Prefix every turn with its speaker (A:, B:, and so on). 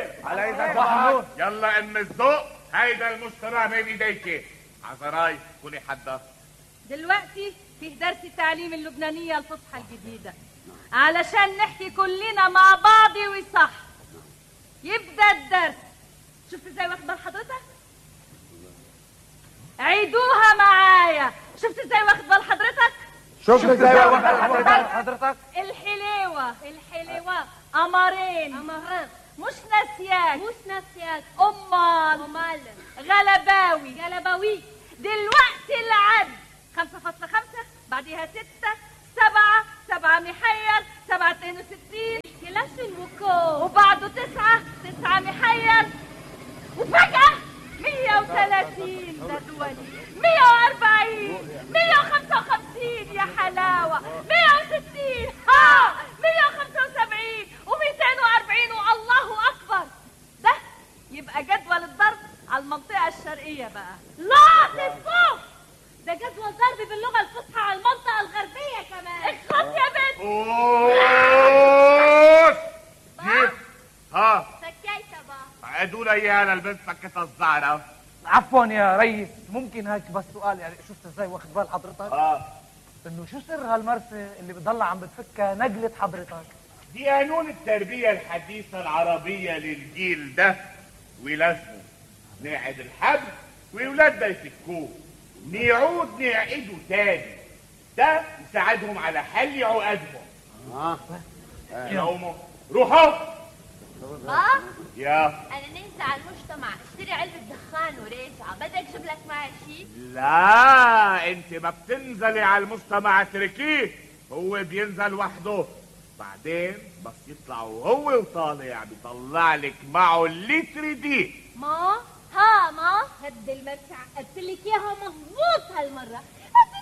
A: الخير
B: على ايدك محمود
A: يلا ام الذوق هيدا المشترى بين ايديك عذراي كوني حدا
C: دلوقتي فيه درس التعليم اللبنانية الفصحى الجديدة علشان نحكي كلنا مع بعض وصح يبدأ الدرس شفت ازاي واخد بال حضرتك؟ عيدوها معايا شفت ازاي واخد بال حضرتك؟
B: شفت ازاي واخد حضرتك
C: الحليوة الحليوة قمرين
D: قمرين
C: مش ناسياك
D: مش ناسياك
C: امال
D: امال
C: غلباوي
D: جلباوي
C: دلوقتي العد خمسة فاصلة خمسة بعديها ستة سبعة سبعة محير سبعة اتنين وستين
D: كلاش وكو
C: وبعده تسعة تسعة محير وفجأة مية وثلاثين ده دولي مية وأربعين مية وخمسة وخمسين يا حلاوة مية وستين ها مية وخمسة وسبعين وميتين وأربعين والله أكبر ده يبقى جدول الضرب على المنطقة الشرقية بقى لا تفوق
D: ده جدول ضرب باللغة الفصحى على المنطقة الغربية كمان
C: اخلص يا بنت
A: اوش كيف ها
D: سكيت بقى
A: عيدوا لي اياها للبنت سكت الزعرة
B: عفوا يا ريس ممكن هيك بس سؤال يعني شفت ازاي واخد بال حضرتك
A: اه
B: انه شو سر هالمرسى اللي بتضل عم بتفكها نقلة حضرتك
A: دي قانون التربية الحديثة العربية للجيل ده ولازمه نعد الحبل وولادنا يفكوه نعود نعيده تاني ده يساعدهم على حل عقدهم
E: اه
A: يا أمه روحوا
D: بقى
A: يا
D: انا ننسى على المجتمع اشتري علبة دخان وريسعة بدك اجيب لك معي شيء
A: لا انت ما بتنزلي على المجتمع تركيه هو بينزل وحده بعدين بس يطلع وهو وطالع بيطلع لك معه اللتر دي
D: ما ها ما هد المرسى عقدت لك اياها مظبوط هالمرة هد